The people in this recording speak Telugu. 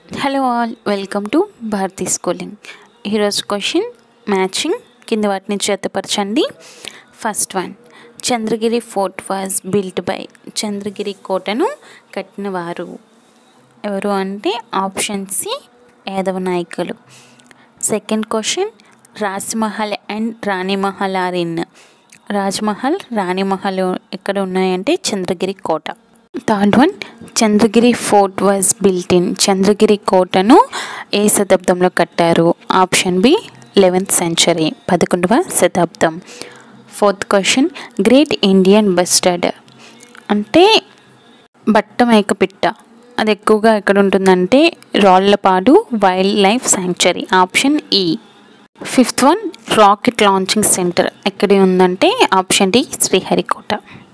hello all welcome to Bharati schooling ఈరోజు క్వశ్చన్ మ్యాచింగ్ కింద వాటిని జతపరచండి first one Chandragiri fort was built by Chandragiri కోటను కట్టినవారు ఎవరు అంటే ఆప్షన్ సి యాదవ నాయకులు second question Rajmahal and Ranimahal are in Rajmahal Ranimahal ఎక్కడ ఉన్నాయంటే చంద్రగిరి కోట third one Chandragiri fort was built in Chandragiri కోటను ఏ శతాబ్దంలో కట్టారు ఆప్షన్ బి లెవెన్త్ సెంచరీ పదకొండవ శతాబ్దం fourth question great Indian bustard అంటే బట్ట మేకపిట్ట అది ఎక్కువగా ఎక్కడ ఉంటుందంటే Rallapadu wild life sanctuary option ఈ fifth one rocket launching centre ఎక్కడ ఉందంటే ఆప్షన్ డి శ్రీహరికోట